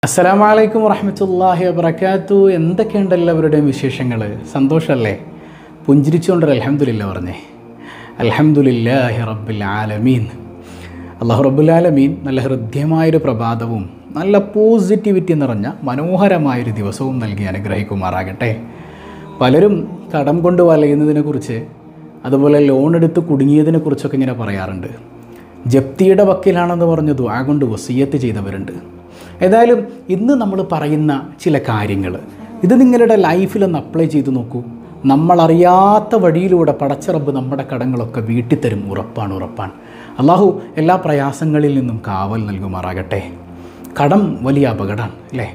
അസ്സലാമു അലൈക്കും വറഹമത്തല്ലാഹി വബർക്കാത്തു എന്തൊക്കെയുണ്ട് എല്ലാവരുടെയും വിശേഷങ്ങൾ സന്തോഷമല്ലേ പുഞ്ചിരിച്ചുകൊണ്ട് അലഹമുല്ല പറഞ്ഞേ അൽഹംദുലില്ലാഹി റബ്ബിൽ ആലമീൻ അള്ളാഹു റബ്ബുൽ ആലമീൻ നല്ല ഹൃദ്യമായൊരു പ്രഭാതവും നല്ല പോസിറ്റിവിറ്റി നിറഞ്ഞ മനോഹരമായൊരു ദിവസവും നൽകി അനുഗ്രഹിക്കുമാറാകട്ടെ പലരും കടം കൊണ്ട് വലയുന്നതിനെക്കുറിച്ച് അതുപോലെ ലോൺ എടുത്ത് കുടുങ്ങിയതിനെ കുറിച്ചൊക്കെ ഇങ്ങനെ പറയാറുണ്ട് ജപ്തിയുടെ വക്കീലാണെന്ന് പറഞ്ഞ് ദുആ കൊണ്ട് വസീയത്ത് ചെയ്തവരുണ്ട് ഏതായാലും ഇന്ന് നമ്മൾ പറയുന്ന ചില കാര്യങ്ങൾ ഇത് നിങ്ങളുടെ ലൈഫിലൊന്ന് അപ്ലൈ ചെയ്ത് നോക്കൂ നമ്മളറിയാത്ത വഴിയിലൂടെ പടച്ചിറമ്പ് നമ്മുടെ കടങ്ങളൊക്കെ വീട്ടിത്തരും ഉറപ്പാണ് ഉറപ്പാണ് അള്ളാഹു എല്ലാ പ്രയാസങ്ങളിൽ നിന്നും കാവൽ നൽകുമാറാകട്ടെ കടം വലിയ അപകടമാണ് അല്ലേ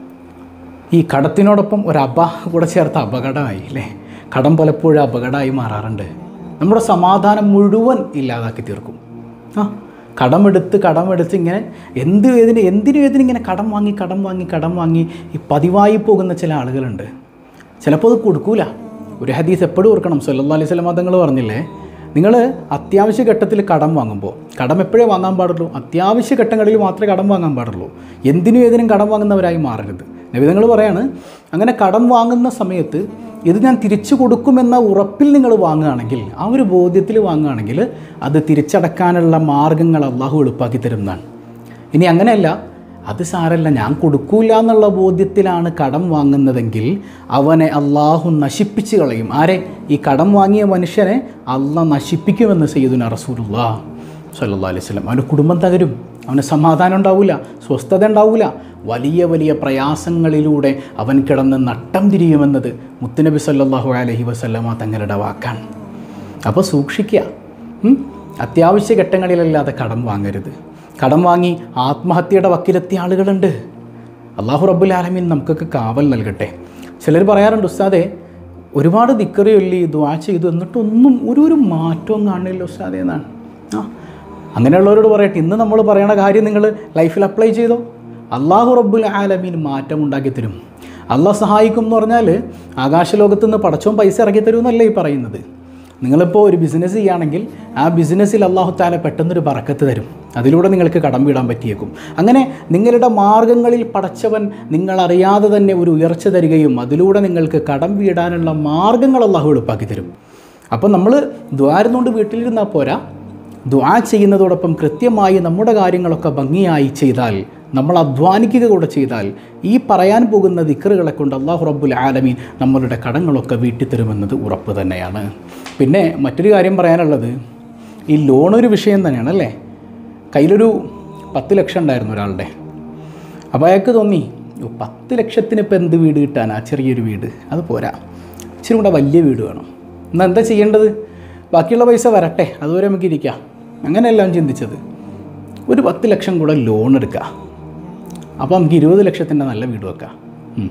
ഈ കടത്തിനോടൊപ്പം ഒരു അബ കൂടെ ചേർത്ത അപകടമായി അല്ലേ കടം പലപ്പോഴും അപകടമായി മാറാറുണ്ട് നമ്മുടെ സമാധാനം മുഴുവൻ ഇല്ലാതാക്കി തീർക്കും ആ കടമെടുത്ത് കടമെടുത്ത് ഇങ്ങനെ എന്ത് ഏതിന് എന്തിനും ഏതിനും ഇങ്ങനെ കടം വാങ്ങി കടം വാങ്ങി കടം വാങ്ങി ഈ പതിവായി പോകുന്ന ചില ആളുകളുണ്ട് ചിലപ്പോൾ അത് കൊടുക്കൂല ഒരു ഹദീസ് എപ്പോഴും ഓർക്കണം സല്ലല്ലാഹു അലൈഹി വസല്ലം തങ്ങൾ പറഞ്ഞില്ലേ നിങ്ങൾ അത്യാവശ്യ ഘട്ടത്തിൽ കടം വാങ്ങുമ്പോൾ കടം എപ്പോഴേ വാങ്ങാൻ പാടുള്ളൂ അത്യാവശ്യ ഘട്ടങ്ങളിൽ മാത്രമേ കടം വാങ്ങാൻ പാടുള്ളൂ എന്തിനും ഏതിനും കടം വാങ്ങുന്നവരായി മാറരുത് നബിതങ്ങൾ പറയാണ് അങ്ങനെ കടം വാങ്ങുന്ന സമയത്ത് ഇത് ഞാൻ തിരിച്ചു കൊടുക്കുമെന്ന ഉറപ്പിൽ നിങ്ങൾ വാങ്ങുകയാണെങ്കിൽ ആ ഒരു ബോധ്യത്തിൽ വാങ്ങുകയാണെങ്കിൽ അത് തിരിച്ചടക്കാനുള്ള മാർഗങ്ങൾ അള്ളാഹു എളുപ്പാക്കി തരുന്നതാണ് ഇനി അങ്ങനെയല്ല അത് സാരല്ല ഞാൻ കൊടുക്കൂല എന്നുള്ള ബോധ്യത്തിലാണ് കടം വാങ്ങുന്നതെങ്കിൽ അവനെ അള്ളാഹു നശിപ്പിച്ച് കളയും ആരെ ഈ കടം വാങ്ങിയ മനുഷ്യനെ അള്ളാഹ് നശിപ്പിക്കുമെന്ന് സയ്യിദുന റസൂലുല്ലാ സല്ലാ അലൈഹി സ്വലം അവൻ്റെ കുടുംബം തകരും അവന് സമാധാനം ഉണ്ടാവില്ല സ്വസ്ഥത ഉണ്ടാവില്ല വലിയ വലിയ പ്രയാസങ്ങളിലൂടെ അവൻ കിടന്ന് നട്ടം തിരിയുമെന്നത് മുത്തുനബി സല്ലാഹു അലഹി വസല്ലമ തങ്ങളുടെ വാക്കാണ് അപ്പോൾ സൂക്ഷിക്കുക ഉം? അത്യാവശ്യ ഘട്ടങ്ങളിലല്ലാതെ കടം വാങ്ങരുത് കടം വാങ്ങി ആത്മഹത്യയുടെ വക്കിലെത്തിയ ആളുകളുണ്ട് അള്ളാഹു റബ്ബുൽ ആലമീൻ നമുക്കൊക്കെ കാവൽ നൽകട്ടെ ചിലർ പറയാറുണ്ട് ഉസ്താദെ ഒരുപാട് ദിക്കറി ചൊല്ലി ദ്വാ ചെയ്തു എന്നിട്ടൊന്നും ഒരു ഒരു മാറ്റവും കാണില്ല ഉസ്താദെ എന്നാണ് ആ അങ്ങനെയുള്ളവരോട് പറയട്ടെ ഇന്ന് നമ്മൾ പറയണ കാര്യം നിങ്ങൾ ലൈഫിൽ അപ്ലൈ ചെയ്തോ അള്ളാഹു റബ്ബുൽ ആലമീൻ മാറ്റം ഉണ്ടാക്കി തരും അള്ളാഹ് സഹായിക്കും എന്ന് പറഞ്ഞാൽ ആകാശലോകത്ത് നിന്ന് പടച്ചോൻ പൈസ ഇറക്കി തരുമെന്നല്ലേ ഈ പറയുന്നത് നിങ്ങളിപ്പോൾ ഒരു ബിസിനസ് ചെയ്യുകയാണെങ്കിൽ ആ ബിസിനസ്സിൽ അള്ളാഹു താല പെട്ടെന്നൊരു പറക്കത്ത് തരും അതിലൂടെ നിങ്ങൾക്ക് കടം വീടാൻ പറ്റിയേക്കും അങ്ങനെ നിങ്ങളുടെ മാർഗങ്ങളിൽ പടച്ചവൻ നിങ്ങളറിയാതെ തന്നെ ഒരു ഉയർച്ച തരികയും അതിലൂടെ നിങ്ങൾക്ക് കടം വീടാനുള്ള മാർഗങ്ങൾ അള്ളാഹു എളുപ്പാക്കി തരും അപ്പോൾ നമ്മൾ ദ്വാരുന്നുകൊണ്ട് വീട്ടിലിരുന്നാൽ പോരാ ദ്വാ ചെയ്യുന്നതോടൊപ്പം കൃത്യമായി നമ്മുടെ കാര്യങ്ങളൊക്കെ ഭംഗിയായി ചെയ്താൽ നമ്മൾ അധ്വാനിക്കുക കൂടെ ചെയ്താൽ ഈ പറയാൻ പോകുന്ന ദിക്കറുകളെ കൊണ്ട് അള്ളാഹു റബ്ബുൽ ആലമീൻ നമ്മളുടെ കടങ്ങളൊക്കെ വീട്ടിത്തരുമെന്നത് ഉറപ്പ് തന്നെയാണ് പിന്നെ മറ്റൊരു കാര്യം പറയാനുള്ളത് ഈ ലോൺ ഒരു വിഷയം തന്നെയാണ് അല്ലേ കയ്യിലൊരു പത്ത് ലക്ഷം ഉണ്ടായിരുന്നു ഒരാളുടെ അപ്പോൾ അയാൾക്ക് തോന്നി "ഓ, പത്ത് ലക്ഷത്തിന് ഇപ്പം എന്ത് വീട് കിട്ടാനാ ചെറിയൊരു വീട് അത് പോരാ ഇച്ചിരി കൂടെ വലിയ വീട് വേണം എന്നാൽ എന്താ ചെയ്യേണ്ടത് ബാക്കിയുള്ള പൈസ വരട്ടെ അതുവരെ നമുക്ക് ഇരിക്കാം അങ്ങനെയല്ല അവൻ ചിന്തിച്ചത് ഒരു പത്ത് ലക്ഷം കൂടെ ലോൺ എടുക്കുക അപ്പോൾ നമുക്ക് ഇരുപത് ലക്ഷത്തിൻ്റെ നല്ല വീട് വെക്കാം ഉം.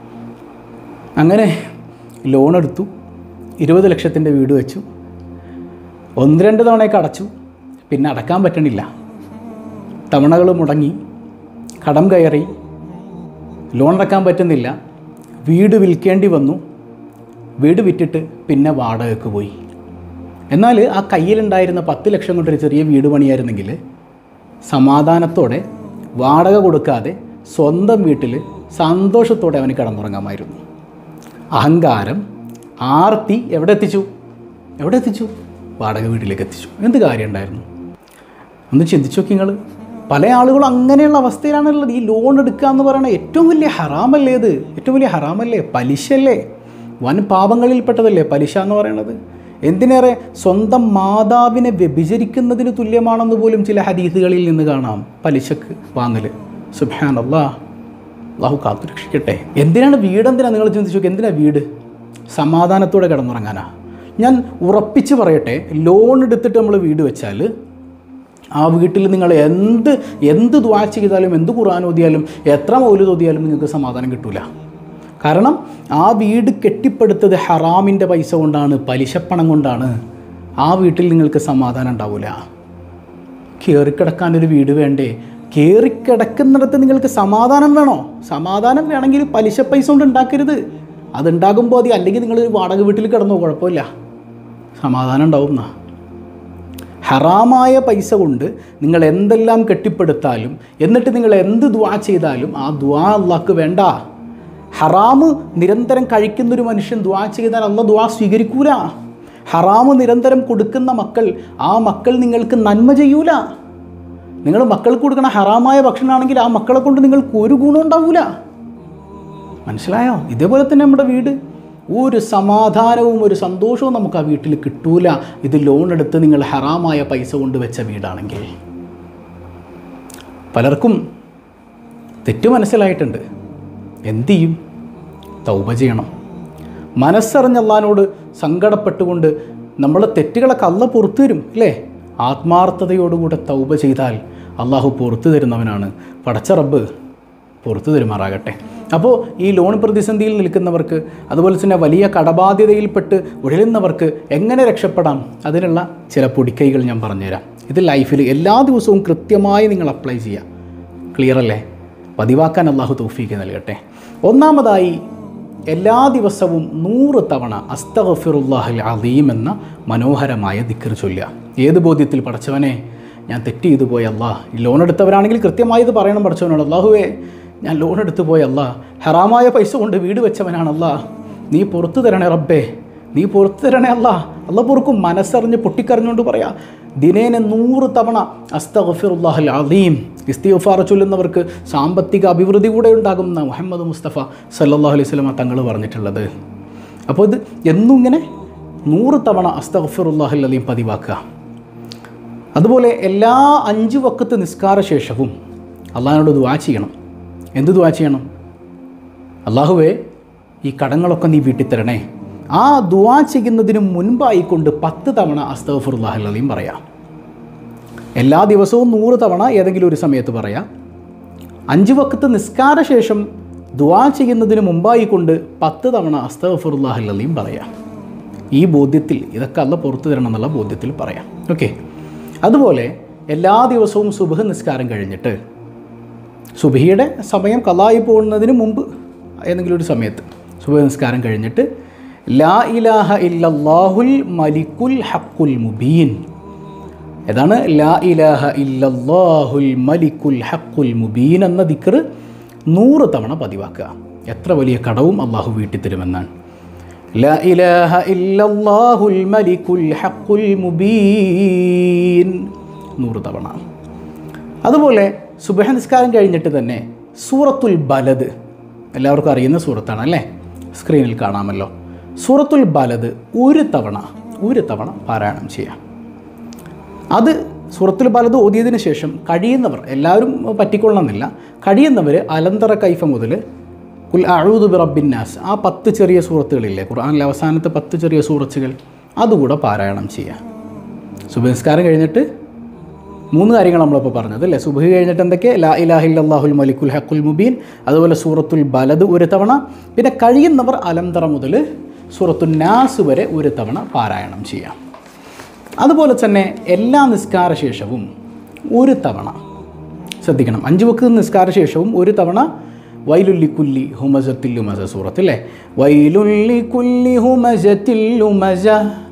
അങ്ങനെ ലോൺ എടുത്തു ഇരുപത് ലക്ഷത്തിൻ്റെ വീട് വെച്ചു ഒന്ന് രണ്ട് തവണയൊക്കെ അടച്ചു പിന്നെ അടക്കാൻ പറ്റണില്ല തവണകൾ മുടങ്ങി കടം കയറി ലോൺ അടക്കാൻ പറ്റുന്നില്ല വീട് വിൽക്കേണ്ടി വന്നു വീട് വിറ്റിട്ട് പിന്നെ വാടകയ്ക്ക് പോയി എന്നാൽ ആ കയ്യിലുണ്ടായിരുന്ന പത്ത് ലക്ഷം കൊണ്ടൊരു ചെറിയ വീട് പണിയായിരുന്നെങ്കിൽ സമാധാനത്തോടെ വാടക കൊടുക്കാതെ സ്വന്തം വീട്ടിൽ സന്തോഷത്തോടെ അവന് കിടന്നുറങ്ങാമായിരുന്നു അഹങ്കാരം ആർത്തി എവിടെ എത്തിച്ചു എവിടെ എത്തിച്ചു വാടക വീട്ടിലേക്ക് എത്തിച്ചു എന്ത് കാര്യം ഉണ്ടായിരുന്നു ഒന്ന് ചിന്തിച്ചു നോക്കി നിങ്ങൾ പല ആളുകളും അങ്ങനെയുള്ള അവസ്ഥയിലാണുള്ളത് ഈ ലോൺ എടുക്കുക എന്ന് പറയുന്നത് ഏറ്റവും വലിയ ഹറാമല്ലേ ഇത് ഏറ്റവും വലിയ ഹറാമല്ലേ പലിശയല്ലേ വൻ പാപങ്ങളിൽപ്പെട്ടതല്ലേ പലിശ എന്ന് പറയുന്നത് എന്തിനേറെ സ്വന്തം മാതാവിനെ വ്യഭിചരിക്കുന്നതിന് തുല്യമാണെന്ന് പോലും ചില ഹദീസുകളിൽ നിന്ന് കാണാം പലിശക്ക് വാങ്ങൽ സുബാൻ അല്ലാ അള്ളാഹു കാത്തു രക്ഷിക്കട്ടെ എന്തിനാണ് വീട് എന്തിനാണ് നിങ്ങൾ ചിന്തിച്ചു നോക്കി എന്തിനാണ് വീട് സമാധാനത്തോടെ കിടന്നുറങ്ങാനാ ഞാൻ ഉറപ്പിച്ച് പറയട്ടെ ലോൺ എടുത്തിട്ട് നമ്മൾ വീട് വെച്ചാൽ ആ വീട്ടിൽ നിങ്ങൾ എന്ത് എന്ത് ദ്വാ ചെയ്താലും എന്ത് ഖുർആൻ ഓതിയാലും എത്ര മൗലൂദ് ഓതിയാലും നിങ്ങൾക്ക് സമാധാനം കിട്ടൂല കാരണം ആ വീട് കെട്ടിപ്പടുത്തത് ഹറാമിൻ്റെ പൈസ കൊണ്ടാണ് പലിശപ്പണം കൊണ്ടാണ് ആ വീട്ടിൽ നിങ്ങൾക്ക് സമാധാനം ഉണ്ടാവില്ല കയറിക്കിടക്കാൻ ഒരു വീട് വേണ്ടേ കയറിക്കിടക്കുന്നിടത്ത് നിങ്ങൾക്ക് സമാധാനം വേണോ സമാധാനം വേണമെങ്കിൽ പലിശ പൈസ കൊണ്ട് ഉണ്ടാക്കരുത് അതുണ്ടാകുമ്പോൾ അത് അല്ലെങ്കിൽ നിങ്ങൾ ഒരു വാടക വീട്ടിൽ കിടന്നോ കുഴപ്പമില്ല സമാധാനം ഉണ്ടാവും എന്നാ ഹറാമായ പൈസ കൊണ്ട് നിങ്ങൾ എന്തെല്ലാം കെട്ടിപ്പടുത്താലും എന്നിട്ട് നിങ്ങൾ എന്ത് ദ്വാ ചെയ്താലും ആ ദ്വാ അള്ളാഹ്ക്ക് വേണ്ട ഹറാമ് നിരന്തരം കഴിക്കുന്നൊരു മനുഷ്യൻ ദ്വാ ചെയ്താൽ അള്ള ദ്വാ സ്വീകരിക്കൂല ഹറാമ് നിരന്തരം കൊടുക്കുന്ന മക്കൾ ആ മക്കൾ നിങ്ങൾക്ക് നന്മ ചെയ്യൂല നിങ്ങൾ മക്കൾക്ക് കൊടുക്കണ ഹറാമായ ഭക്ഷണമാണെങ്കിൽ ആ മക്കളെ കൊണ്ട് നിങ്ങൾക്ക് ഒരു ഗുണം ഉണ്ടാവൂല മനസ്സിലായോ ഇതേപോലെ തന്നെ നമ്മുടെ വീട് ഒരു സമാധാനവും ഒരു സന്തോഷവും നമുക്ക് ആ വീട്ടിൽ കിട്ടൂല ഇത് ലോൺ എടുത്ത് നിങ്ങൾ ഹറാമായ പൈസ കൊണ്ട് വെച്ച വീടാണെങ്കിൽ പലർക്കും തെറ്റ് മനസ്സിലായിട്ടുണ്ട് എന്തു ചെയ്യും തൗബ ചെയ്യണം മനസ്സറിഞ്ഞ അള്ളഹാനോട് സങ്കടപ്പെട്ടുകൊണ്ട് നമ്മളെ തെറ്റുകളൊക്കെ അല്ല പുറത്തു തരും അല്ലേ ആത്മാർത്ഥതയോടുകൂടെ തൗബ ചെയ്താൽ അള്ളാഹു പുറത്തു തരുന്നവനാണ് പടച്ച റബ്ബ് പുറത്തു തരുമാറാകട്ടെ അപ്പോൾ ഈ ലോൺ പ്രതിസന്ധിയിൽ നിൽക്കുന്നവർക്ക് അതുപോലെ തന്നെ വലിയ കടബാധ്യതയിൽപ്പെട്ട് ഉഴലുന്നവർക്ക് എങ്ങനെ രക്ഷപ്പെടാം അതിനുള്ള ചില പൊടിക്കൈകൾ ഞാൻ പറഞ്ഞുതരാം ഇത് ലൈഫിൽ എല്ലാ ദിവസവും കൃത്യമായി നിങ്ങൾ അപ്ലൈ ചെയ്യുക ക്ലിയർ അല്ലേ പതിവാക്കാൻ അള്ളാഹു തൗഫീക്ക് നൽകട്ടെ ഒന്നാമതായി എല്ലാ ദിവസവും നൂറ് തവണ അസ്തഗഫിറുല്ലാഹിൽ അലീം എന്ന മനോഹരമായ ദിക്കർ ചൊല്ലുക ഏത് ബോധ്യത്തിൽ പടച്ചവനെ ഞാൻ തെറ്റ് ചെയ്തു പോയി അല്ലാ ഈ ലോൺ എടുത്തവരാണെങ്കിൽ കൃത്യമായി ഇത് പറയണം പടച്ചവനോട് അള്ളാഹുവേ ഞാൻ ലോൺ എടുത്തു പോയി അല്ലാ ഹറാമായ പൈസ കൊണ്ട് വീട് വെച്ചവനാണല്ലാ നീ പുറത്തു തരണേ റബ്ബേ നീ പുറത്തു തരണേ അല്ല അല്ല പൊറുക്കും മനസ്സറിഞ്ഞ് പൊട്ടിക്കറിഞ്ഞുകൊണ്ട് പറയാ ദിനേന നൂറ് തവണ അസ്തഗഫിറുല്ലാഹൽ അലീം ഇസ്തിഫാർ ചൊല്ലുന്നവർക്ക് സാമ്പത്തിക അഭിവൃദ്ധി കൂടെ ഉണ്ടാകുമെന്ന മുഹമ്മദ് മുസ്തഫ സല്ലല്ലാഹു അലൈഹി സ്വലമ തങ്ങൾ പറഞ്ഞിട്ടുള്ളത് അപ്പോൾ ഇത് എന്നും ഇങ്ങനെ നൂറ് തവണ അസ്തഗഫിറുല്ലാഹൽ അലീം പതിവാക്കുക അതുപോലെ എല്ലാ അഞ്ച് വക്കത്ത് നിസ്കാര ശേഷവും അള്ളാഹിനോട് ദുവാ ചെയ്യണം എന്ത് ദുവാ ചെയ്യണം അള്ളാഹുവേ ഈ കടങ്ങളൊക്കെ നീ വീട്ടിൽ തരണേ ആ ദുവാ ചെയ്യുന്നതിന് മുൻപായിക്കൊണ്ട് പത്ത് തവണ അസ്തഫുറുല്ലാഹല്ലീം പറയാം എല്ലാ ദിവസവും നൂറ് തവണ ഏതെങ്കിലും ഒരു സമയത്ത് പറയാം അഞ്ച് വക്കത്ത് നിസ്കാര ശേഷം ദുവാ ചെയ്യുന്നതിന് മുമ്പായിക്കൊണ്ട് പത്ത് തവണ അസ്തഫുറുല്ലാഹല്ലീം പറയാം ഈ ബോധ്യത്തിൽ ഇതൊക്കെ അല്ല പുറത്തു തരണം എന്നുള്ള ബോധ്യത്തിൽ പറയാം ഓക്കെ അതുപോലെ എല്ലാ ദിവസവും സുബഹ് നിസ്കാരം കഴിഞ്ഞിട്ട് സുബഹിയുടെ സമയം കലായി പോകുന്നതിന് മുമ്പ് ഏതെങ്കിലും ഒരു സമയത്ത് സുബഹ നിസ്കാരം കഴിഞ്ഞിട്ട് ലാ ഇലാഹ ഇല്ലല്ലാഹുൽ മലിക്കുൽ ഹക്കുൽ മുബീൻ ഏതാണ് ലാ ഇലാഹ ഇല്ലല്ലാഹുൽ മലിക്കുൽ ഹക്കുൽ മുബീൻ എന്ന ദിക്കർ നൂറ് തവണ പതിവാക്കുക എത്ര വലിയ കടവും അള്ളാഹു വീട്ടിൽ തരുമെന്നാണ് ലാ ഇലാഹ ഇല്ലല്ലാഹുൽ മലിക്കുൽ ഹക്കുൽ മുബീൻ നൂറ് തവണ അതുപോലെ സുബഹ നിസ്കാരം കഴിഞ്ഞിട്ട് തന്നെ സൂറത്തുൽ ബലദ് എല്ലാവർക്കും അറിയുന്ന സൂറത്താണ് അല്ലേ സ്ക്രീനിൽ കാണാമല്ലോ സൂറത്തുൽ ബലദ് ഒരു തവണ ഒരു തവണ പാരായണം ചെയ്യാം അത് സൂറത്തുൽ ബലദ് ഓതിയതിന് ശേഷം കഴിയുന്നവർ എല്ലാവരും പറ്റിക്കൊള്ളണമെന്നില്ല കഴിയുന്നവർ അലന്തറ കൈഫ മുതൽ കുൽ അഴൂദ് ബി റബ്ബിന്നാസ് ആ പത്ത് ചെറിയ സൂറത്തുകളില്ലേ ഖുർആനിലെ അവസാനത്തെ പത്ത് ചെറിയ സൂറത്തുകൾ അതുകൂടെ പാരായണം ചെയ്യാം സുബഹിസ്കാരം കഴിഞ്ഞിട്ട് മൂന്ന് കാര്യങ്ങൾ നമ്മളിപ്പോൾ പറഞ്ഞത് അല്ലേ സുബഹി കഴിഞ്ഞിട്ട് എന്തൊക്കെ ലാ ഇലാഹില്ലാഹുൽ മലിക്കുൽ ഹക്കുൽ മുബീൻ അതുപോലെ സൂറത്തുൽ ബലദ് ഒരു തവണ പിന്നെ കഴിയുന്നവർ അലംതറ മുതൽ സൂറത്തുൽ നാസ് വരെ ഒരു തവണ പാരായണം ചെയ്യാം അതുപോലെ തന്നെ എല്ലാ നിസ്കാര ശേഷവും ഒരു തവണ ശ്രദ്ധിക്കണം അഞ്ച് വക്ക് നിസ്കാര ശേഷവും ഒരു തവണ വൈലുല്ലിക്കുല്ലി ഹുമസത്തില്ലുമസ സൂറത്ത് അല്ലേ വൈലുല്ലിക്കുല്ലി ഹുമസത്തില്ലുമസ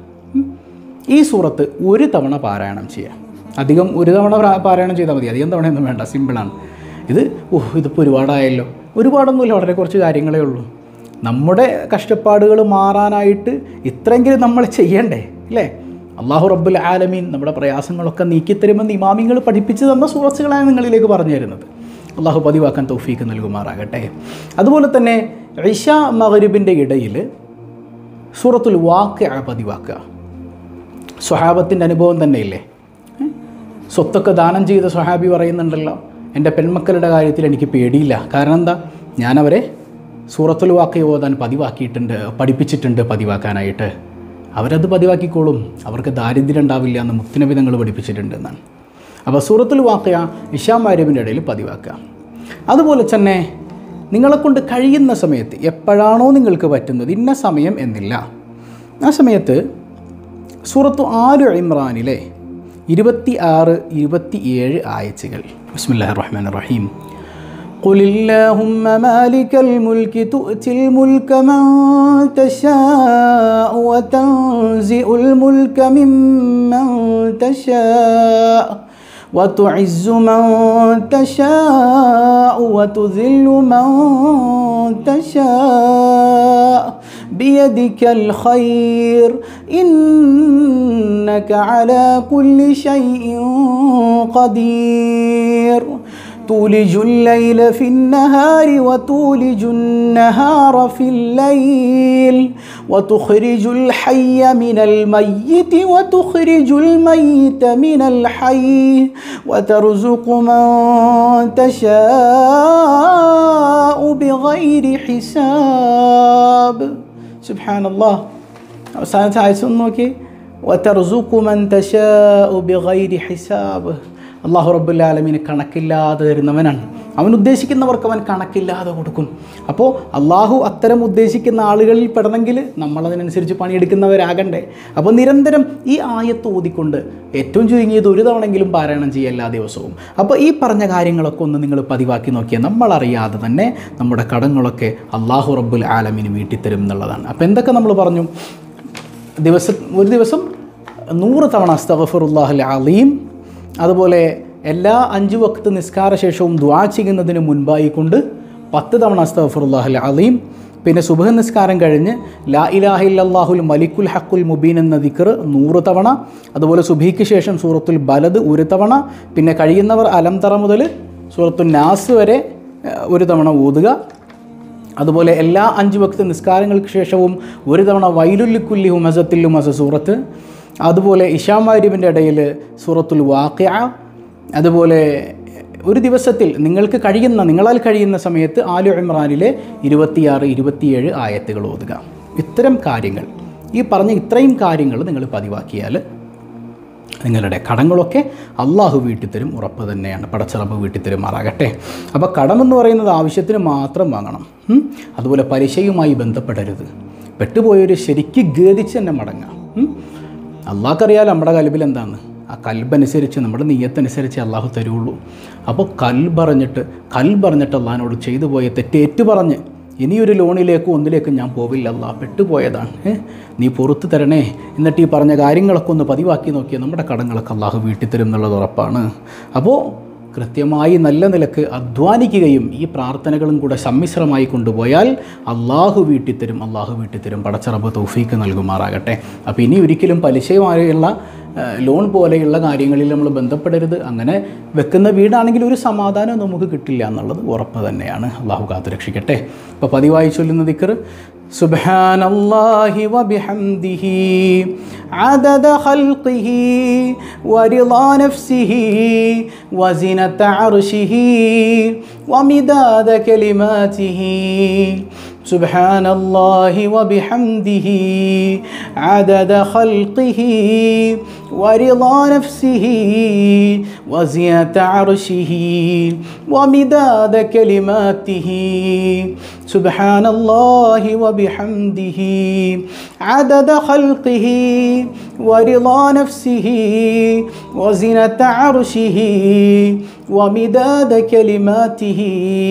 ഈ സൂറത്ത് ഒരു തവണ പാരായണം ചെയ്യാം അധികം ഒരു തവണ പ്രാ- പാരായണം ചെയ്താൽ മതി അധികം തവണയൊന്നും വേണ്ട സിമ്പിളാണ് ഇത് ഓഹ് ഇതിപ്പോൾ ഒരുപാടായല്ലോ ഒരുപാടൊന്നുമില്ല വളരെ കുറച്ച് കാര്യങ്ങളേ ഉള്ളൂ നമ്മുടെ കഷ്ടപ്പാടുകൾ മാറാനായിട്ട് ഇത്രയെങ്കിലും നമ്മൾ ചെയ്യണ്ടേ അല്ലേ അള്ളാഹു റബ്ബുൽ ആലമീൻ നമ്മുടെ പ്രയാസങ്ങളൊക്കെ നീക്കിത്തരുമെന്ന് ഇമാമിങ്ങൾ പഠിപ്പിച്ചു തന്ന സൂറത്തുകളാണ് നിങ്ങളിലേക്ക് പറഞ്ഞു തരുന്നത് അള്ളാഹു പതിവാക്കാൻ തൗഫീക്ക് നൽകുമാറാകട്ടെ അതുപോലെ തന്നെ ഇഷ മഗരിബിൻ്റെ ഇടയിൽ സൂറത്തുൽ വാക്ക് പതിവാക്കുക സ്വഹാബത്തിൻ്റെ അനുഭവം തന്നെയില്ലേ ഏ? സ്വത്തൊക്കെ ദാനം ചെയ്ത സ്വഹാബി പറയുന്നുണ്ടല്ലോ എൻ്റെ പെൺമക്കളുടെ കാര്യത്തിൽ എനിക്ക് പേടിയില്ല കാരണം എന്താ ഞാനവരെ സൂറത്തുൽ വാക്ക് ഓതാൻ പതിവാക്കിയിട്ടുണ്ട് പഠിപ്പിച്ചിട്ടുണ്ട് പതിവാക്കാനായിട്ട് അവരത് പതിവാക്കിക്കോളും അവർക്ക് ദാരിദ്ര്യം ഉണ്ടാവില്ല എന്ന് മുക്തിനബി തങ്ങൾ പഠിപ്പിച്ചിട്ടുണ്ട് എന്നാണ് അപ്പോൾ സൂറത്തുൽ വാക്കയ ഇഷാമാരവിൻ്റെ ഇടയിൽ പതിവാക്കുക അതുപോലെ തന്നെ നിങ്ങളെക്കൊണ്ട് കഴിയുന്ന സമയത്ത് എപ്പോഴാണോ നിങ്ങൾക്ക് പറ്റുന്നത് ഇന്ന സമയം എന്നില്ല ആ സമയത്ത് സൂറത്തു ആലു ഇമ്രാനിലെ ഇരുപത്തി ആറ് ഇരുപത്തി ഏഴ് ആയച്ചുകൾ ബിസ്മില്ലാഹി റഹ്മാൻ റഹീം قل اللهم مالك الملك تؤتي الملك من تشاء وتنزع الملك ممن تشاء وتعز من تشاء وتذل من تشاء بيدك الخير إنك على كل شيء قدير تولج الليل في النهار وتولج النهار في الليل وتخرج الحي من الميت وتخرج الميت من الحي وترزق من تشاء بغير حساب سبحان الله അവസാനത്തെ ആഴ്ച ഒന്ന് നോക്കി وترزق من تشاء بغير حساب അള്ളാഹു റബ്ബുല്ലാലമീന് കണക്കില്ലാതെ തരുന്നവനാണ് അവൻ ഉദ്ദേശിക്കുന്നവർക്ക് അവൻ കണക്കില്ലാതെ കൊടുക്കും അപ്പോൾ അള്ളാഹു അത്തരം ഉദ്ദേശിക്കുന്ന ആളുകളിൽ പെടണമെങ്കിൽ നമ്മളതിനനുസരിച്ച് പണിയെടുക്കുന്നവരാകണ്ടേ അപ്പോൾ നിരന്തരം ഈ ആയത്ത് ഓതിക്കൊണ്ട് ഏറ്റവും ചുരുങ്ങിയത് ഒരു തവണെങ്കിലും പാരായണം ചെയ്യുക എല്ലാ ദിവസവും അപ്പോൾ ഈ പറഞ്ഞ കാര്യങ്ങളൊക്കെ ഒന്ന് നിങ്ങൾ പതിവാക്കി നോക്കിയാൽ നമ്മളറിയാതെ തന്നെ നമ്മുടെ കടങ്ങളൊക്കെ അള്ളാഹു റബ്ബുൽ ആലമീന് വീട്ടിത്തരും എന്നുള്ളതാണ് അപ്പോൾ എന്തൊക്കെ നമ്മൾ പറഞ്ഞു ദിവസം ഒരു ദിവസം നൂറ് തവണ അസ്തഫറുല്ലാഹുൽ അലീം അതുപോലെ എല്ലാ അഞ്ച് വക്ത് നിസ്കാര ശേഷവും ദ്വാ ചെയ്യുന്നതിന് മുൻപായി കൊണ്ട് പത്ത് തവണ അസ്തഫറുല്ലാഹുൽ അലീം പിന്നെ സുബഹ നിസ്കാരം കഴിഞ്ഞ് ലാ ഇലാഹ ഇല്ലല്ലാഹുൽ മലിക്കുൽ ഹക്കുൽ മുബീൻ എന്ന ദിക്കർ നൂറ് തവണ അതുപോലെ സുബഹിക്ക് ശേഷം സൂറത്തുൽ ബലദ് ഒരു തവണ പിന്നെ കഴിയുന്നവർ അലംതറ മുതൽ സൂറത്തുൽ നാസ് വരെ ഏഹ്, ഒരു തവണ ഊതുക അതുപോലെ എല്ലാ അഞ്ച് വക്ത് നിസ്കാരങ്ങൾക്ക് ശേഷവും ഒരു തവണ വൈലുല്ലിക്കുല്ലി ഹുമസത്തില്ലു മസ സൂറത്ത് അതുപോലെ ഇഷാമാരിബിൻ്റെ ഇടയിൽ സൂറത്തുൽ വാക്യ അതുപോലെ ഒരു ദിവസത്തിൽ നിങ്ങൾക്ക് കഴിയുന്ന നിങ്ങളാൽ കഴിയുന്ന സമയത്ത് ആലു ഇമ്രാനിലെ ഇരുപത്തിയാറ് ഇരുപത്തിയേഴ് ആയത്തുകൾ ഓതുക ഇത്തരം കാര്യങ്ങൾ ഈ പറഞ്ഞ ഇത്രയും കാര്യങ്ങൾ നിങ്ങൾ പതിവാക്കിയാൽ നിങ്ങളുടെ കടങ്ങളൊക്കെ അള്ളാഹു വീട്ടിത്തരും ഉറപ്പ് തന്നെയാണ് പടച്ചിറപ്പ് വീട്ടിത്തരുമാറാകട്ടെ അപ്പോൾ കടമെന്ന് പറയുന്നത് ആവശ്യത്തിന് മാത്രം വാങ്ങണം ഉം? അതുപോലെ പലിശയുമായി ബന്ധപ്പെടരുത് പെട്ടുപോയൊരു ശരിക്ക് ഗേദിച്ച് തന്നെ മടങ്ങാം ഉം? അള്ളാഹ്ക്കറിയാലോ നമ്മുടെ കൽബിൽ എന്താണ് ആ കൽബനുസരിച്ച് നമ്മുടെ നീയത്തനുസരിച്ച് അള്ളാഹു തരുള്ളൂ അപ്പോൾ കൽബറിഞ്ഞിട്ട് കൽബറിഞ്ഞിട്ട് അള്ളാഹിനോട് ചെയ്തു പോയ തെറ്റേറ്റു പറഞ്ഞ് ഇനിയൊരു ലോണിലേക്കും ഒന്നിലേക്കും ഞാൻ പോവില്ല അല്ലാ പെട്ടുപോയതാണ് ഏ? നീ പുറത്തു തരണേ എന്നിട്ട് ഈ പറഞ്ഞ കാര്യങ്ങളൊക്കെ ഒന്ന് പതിവാക്കി നോക്കിയാൽ നമ്മുടെ കടങ്ങളൊക്കെ അള്ളാഹു വീട്ടിത്തരും എന്നുള്ളത് ഉറപ്പാണ് അപ്പോൾ കൃത്യമായി നല്ല നിലക്ക് അധ്വാനിക്കുകയും ഈ പ്രാർത്ഥനകളും കൂടെ സമ്മിശ്രമായി കൊണ്ടുപോയാൽ അള്ളാഹു വീട്ടിത്തരും അള്ളാഹു വീട്ടിത്തരും പടച്ചറബ് തൗഫീക്ക് നൽകുമാറാകട്ടെ അപ്പോൾ ഇനി ഒരിക്കലും പലിശയുമായുള്ള ആ, ലോൺ പോലെയുള്ള കാര്യങ്ങളിൽ നമ്മൾ ബന്ധപ്പെടരുത് അങ്ങനെ വെക്കുന്ന വീടാണെങ്കിൽ ഒരു സമാധാനം നമുക്ക് കിട്ടില്ല എന്നുള്ളത് ഉറപ്പ് തന്നെയാണ് അള്ളാഹു കാത്തു രക്ഷിക്കട്ടെ അപ്പോൾ പതിവായി ചൊല്ലുന്ന ദിക്കർ سبحان الله وبحمده عدد خلقه ورضا نفسه وزنة عرشه ومداد كلماته سبحان الله وبحمده عدد خلقه ورضا نفسه وزنة عرشه ومداد كلماته سبحان الله وبحمده عدد خلقه ورضا نفسه وزنة عرشه ومداد كلماته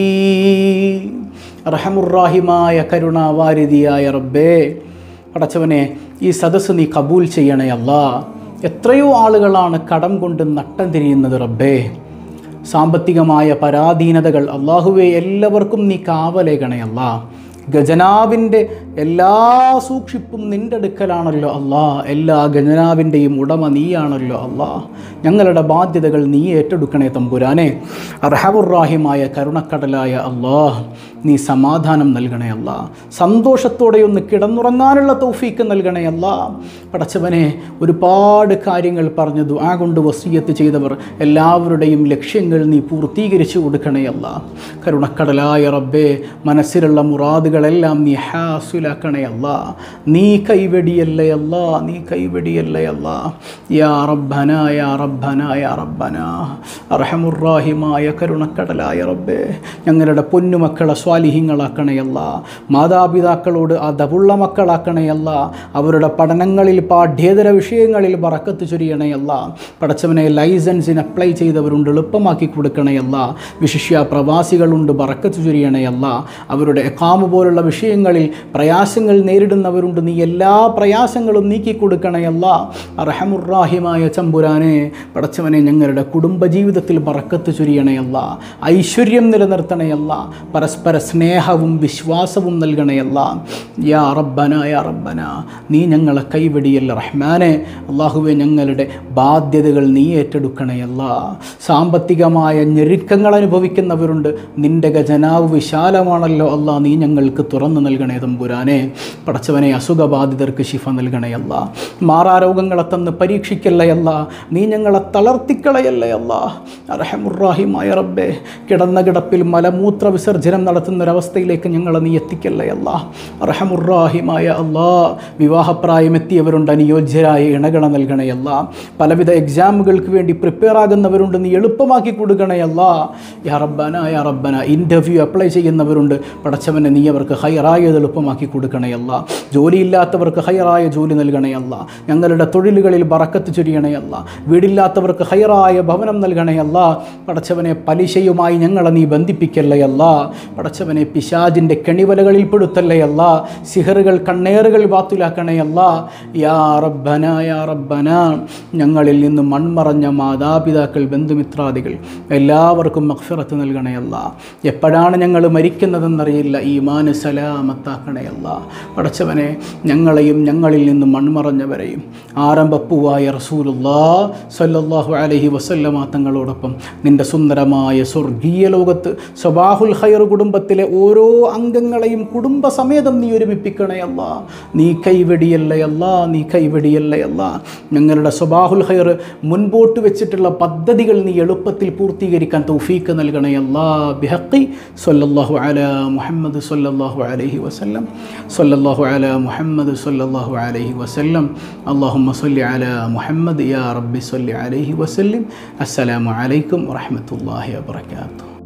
റഹമുറാഹിമായ കരുണാവാരിതിയായ റബ്ബേ പടച്ചവനെ ഈ സദസ്സ് നീ കബൂൽ ചെയ്യണേ അല്ലാ എത്രയോ ആളുകളാണ് കടം കൊണ്ട് നട്ടം തിരിയുന്നത് റബ്ബേ സാമ്പത്തികമായ പരാധീനതകൾ അള്ളാഹുവെ എല്ലാവർക്കും നീ കാവലേകണേ അല്ലാ ഗജനാവിൻ്റെ എല്ലാ സൂക്ഷിപ്പും നിൻ്റെ അടുക്കലാണല്ലോ അല്ലാ എല്ലാ ഗജനാവിൻ്റെയും ഉടമ നീയാണല്ലോ അല്ലാ ഞങ്ങളുടെ ബാധ്യതകൾ നീ ഏറ്റെടുക്കണേ തമ്പുരാനെ അർഹവുറാഹിമായ കരുണക്കടലായ അല്ലാ നീ സമാധാനം നൽകണേ അല്ല സന്തോഷത്തോടെ ഒന്ന് കിടന്നുറങ്ങാനുള്ള തൗഫീക്ക് നൽകണേ അല്ല പടച്ചവനെ ഒരുപാട് കാര്യങ്ങൾ പറഞ്ഞു ദുആ കൊണ്ട് വസീയത്ത് ചെയ്തവർ എല്ലാവരുടെയും ലക്ഷ്യങ്ങൾ നീ പൂർത്തീകരിച്ചു കൊടുക്കണേ അല്ല കരുണക്കടലായ റബ്ബേ മനസ്സിലുള്ള മുറാദുകളെല്ലാം നീ ഹാസുല ബാത്തിലാക്കണേ അല്ല നീ കൈവെടിയല്ലേ അല്ല നീ കൈവെടിയല്ലേ അല്ല യാ റബ്ബന യാ റബ്ബന യാ റബ്ബന അർഹമുറാഹിമായ കരുണക്കടലായ റബ്ബേ ഞങ്ങളുടെ പൊന്നുമക്കളെ സ്വാലിഹ്യങ്ങളാക്കണയല്ല മാതാപിതാക്കളോട് അതവുള്ള മക്കളാക്കണയല്ല അവരുടെ പഠനങ്ങളിൽ പാഠ്യേതര വിഷയങ്ങളിൽ ബറക്കത്ത് ചൊരിയണയല്ല പടച്ചവനെ ലൈസൻസിന് അപ്ലൈ ചെയ്തവരുണ്ട് എളുപ്പമാക്കി കൊടുക്കണയല്ല വിശിഷ്യ പ്രവാസികളുണ്ട് ബറക്കത്ത് ചൊരിയണയല്ല അവരുടെ എക്കാമ് പോലുള്ള വിഷയങ്ങളിൽ പ്രയാസങ്ങൾ നേരിടുന്നവരുണ്ട് നീ എല്ലാ പ്രയാസങ്ങളും നീക്കി കൊടുക്കണയല്ല അറഹമുറാഹിമായ ചമ്പുരാനെ പടച്ചവനെ ഞങ്ങളുടെ കുടുംബജീവിതത്തിൽ ബറക്കത്ത് ചൊരിയണയല്ല ഐശ്വര്യം നിലനിർത്തണയല്ല പരസ്പര സ്നേഹവും വിശ്വാസവും നൽകണയല്ല യാ റബ്ബന യാ റബ്ബന നീ ഞങ്ങളെ കൈവെടിയല്ല റഹ്മാനെ അള്ളാഹുവെ ഞങ്ങളുടെ ബാധ്യതകൾ നീ ഏറ്റെടുക്കണയല്ല സാമ്പത്തികമായ ഞെരുക്കങ്ങൾ അനുഭവിക്കുന്നവരുണ്ട് നിന്റെ ഖജനാവ് വിശാലമാണല്ലോ അല്ലാ നീ ഞങ്ങൾക്ക് തുറന്നു നൽകണേ തമ്പുരാനെ പടച്ചവനെ അസുഖബാധിതർക്ക് ശിഫ നൽകണയല്ല മാറാരോഗങ്ങളെ തന്ന് പരീക്ഷിക്കല്ലയല്ല നീ ഞങ്ങളെ തളർത്തിക്കളയല്ലയല്ല അറഹമുറാഹിമായ റബ്ബേ കിടന്ന കിടപ്പിൽ മലമൂത്ര വിസർജനം നടത്തുന്ന ഒരവസ്ഥയിലേക്ക് ഞങ്ങളെ നീ എത്തിക്കല്ലയല്ല അറഹമുറാഹിമായ അല്ലാ വിവാഹപ്രായമെത്തിയവരുണ്ട് അനുയോജ്യരായ ഇണകളെ നൽകണയല്ല പലവിധ എക്സാമുകൾക്ക് വേണ്ടി പ്രിപ്പയർ ആകുന്നവരുണ്ട് നീ എളുപ്പമാക്കി കൊടുക്കണയല്ല യാ റബ്ബന യാ റബ്ബന ഇൻ്റർവ്യൂ അപ്ലൈ ചെയ്യുന്നവരുണ്ട് പടച്ചവനെ നീ അവർക്ക് ഹയറായത് എളുപ്പമാക്കി കൊടുക്കണയല്ല ജോലിയില്ലാത്തവർക്ക് ഹയറായ ജോലി നൽകണയല്ല ഞങ്ങളുടെ തൊഴിലുകളിൽ ബറക്കത്ത് ചൊരിയണയല്ല വീടില്ലാത്തവർക്ക് ഹയറായ ഭവനം നൽകണയല്ല പടച്ചവനെ പലിശയുമായി ഞങ്ങളെ നീ ബന്ധിപ്പിക്കല്ലയല്ല പടച്ചവനെ പിശാജിൻ്റെ കെണിവലകളിൽ പെടുത്തല്ലയല്ല സിഹറുകൾ കണ്ണേറുകൾ വാത്തുലാക്കണയല്ല യാ റബ്ബന യാ റബ്ബന ഞങ്ങളിൽ നിന്ന് മൺമറഞ്ഞ മാതാപിതാക്കൾ ബന്ധുമിത്രാദികൾ എല്ലാവർക്കും മഖ്ഫിറത്ത് നൽകണയല്ല എപ്പോഴാണ് ഞങ്ങൾ മരിക്കുന്നതെന്നറിയില്ല ഈമാന് സലാമത്താക്കണയല്ല പടച്ചവനെ ഞങ്ങളെയും ഞങ്ങളിൽ നിന്ന് മൺമറഞ്ഞവരെയും ആരംഭപ്പൂവായ റസൂലുല്ലാ സല്ലല്ലാഹു അലൈഹി വസല്ലമ തങ്ങളോടൊപ്പം നിന്റെ സുന്ദരമായ സ്വർഗീയ ലോകത്ത് സബാഹുൽ ഖൈർ കുടുംബത്തിലെ ഓരോ അംഗങ്ങളെയും കുടുംബസമേതം നീ ഒരുമിപ്പിക്കണയല്ല നീ കൈവെടിയല്ലയല്ല നീ കൈവെടിയല്ലയല്ല ഞങ്ങളുടെ സബാഹുൽ ഖൈർ മുൻപോട്ട് വെച്ചിട്ടുള്ള പദ്ധതികൾ നീ എളുപ്പത്തിൽ പൂർത്തീകരിക്കാൻ തൗഫീക്ക് നൽകണയല്ല ബിഹക്കി സല്ലല്ലാഹു അല മുഹമ്മദ് സല്ലല്ലാഹു അലൈഹി വസല്ലം സല്ലല്ലാഹു അല മുഹമ്മദ് സല്ലല്ലാഹു അലൈഹി വസല്ലം اللهم صل على محمد يا رب صل عليه وسلم السلام عليكم ورحمة الله وبركاته